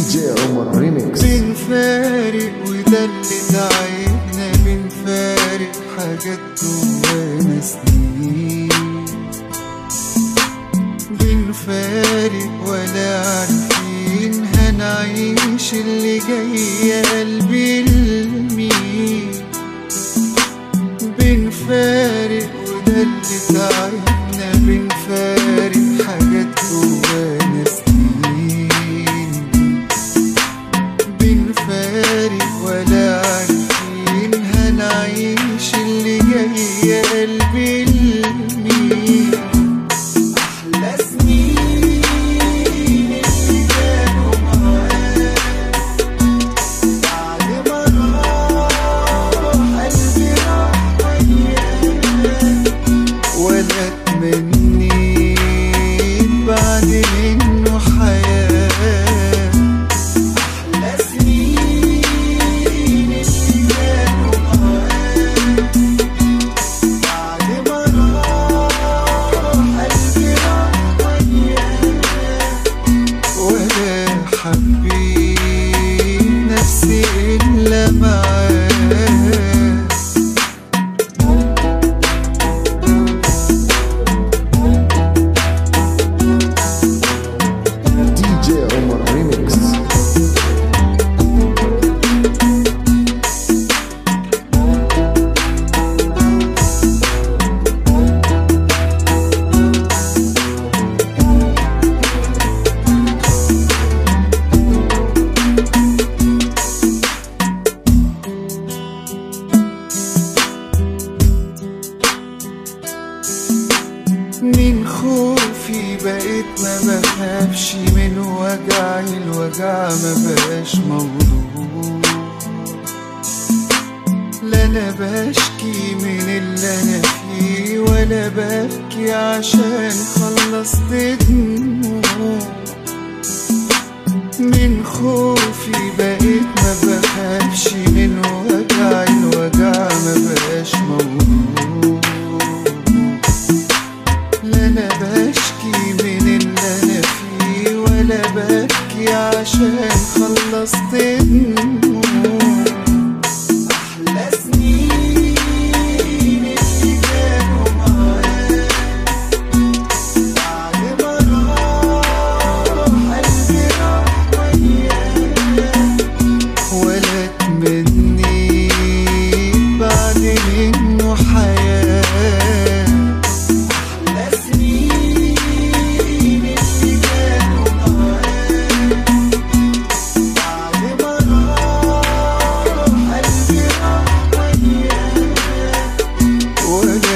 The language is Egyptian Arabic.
جي عمر ريميكس بنفارق وده اللي تعبنا بنفارق حاجات جوانا سنين بنفارق ولا عارفين هنعيش اللي جاي يا قلبي لمين بنفارق وده اللي تعبنا بنفارق حاجات جوانا سنين بنفارق ولا عارفين هنعيش اللي جاي يا قلبي لمين أحلى سنين اللي كانوا معانا بعد ما راح قلبي راح ويانا ولا تمنيت بعد منه حياة أحلى سنين اللي كانوا معانا بعد ما راح قلبي راح ويانا ولا حبيت نفسي إلا معاه دي جي عمر ريميكس من خوفي بقيت ما بخافش من وجعي الوجع ما بقاش موضوع لا انا بشكي من اللي انا فيه ولا ببكي عشان خلصت دموع من خوفي بقيت ما بخافش من وجعي الوجع ما بقاش موضوع لا انا بشكي من اللي انا فيه ولا ببكي عشان خلصت دموع احلى سنين اللي كانوا معانا بعد ما راح قلبي راح ويانا ولا تمنيت بعد منه حياه أحلى سنين اللي كانوا معانا بعد ما راح قلبي راح ويانا ولا